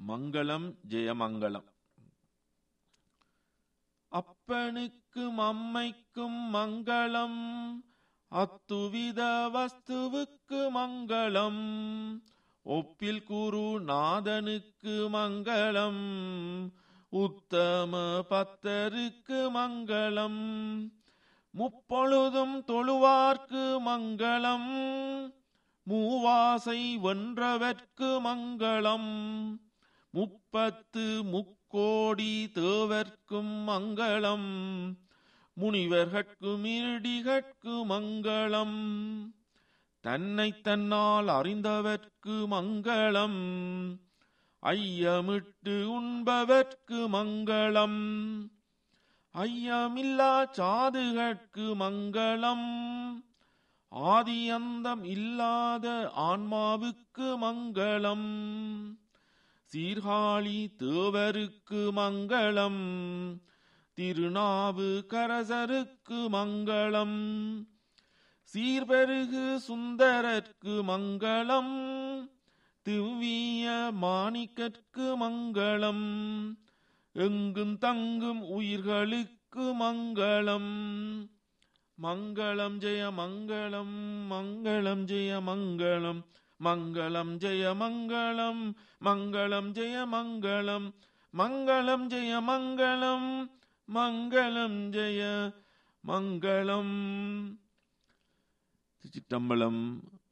மங்களம் ஜெயமங்களம் அப்பனுக்கும் அம்மைக்கும் மங்களம் அத்துவித வஸ்துவுக்கு மங்களம் ஒப்பில் குரு நாதனுக்கு மங்களம் உத்தம பத்தருக்கு மங்களம் முப்பொழுதும் தொழுவார்க்கு மங்களம் மூவாசை வென்றவர்க்கு மங்களம் முப்பத்து முக்கோடி தேவர்க்கும் மங்களம் முனிவர்கட்கும் இருடிகட்கு மங்களம் தன்னை தன்னால் அறிந்தவர்க்கு மங்களம் ஐயமிட்டு உண்பவர்க்கு மங்களம் ஐயமில்லா சாதுகட்கு மங்களம் ஆதி அந்தம் இல்லாத ஆன்மாவுக்கு மங்களம் சீர்காழி தேவருக்கு மங்களம் திருநாவு கரசருக்கு மங்களம் சீர்பெருகு சுந்தரர்க்கு மங்களம் திவ்விய மாணிக்கற்கு மங்களம் எங்கும் தங்கும் உயிர்களுக்கு மங்களம் மங்களம் ஜெய மங்களம் மங்களம் ஜெய மங்களம் மங்களம் ஜெய மங்களம் மங்களம் ஜெய மங்களம் மங்களம் ஜெய மங்களம் மங்களம் ஜெய மங்களம் திருச்சிட்டம்பலம்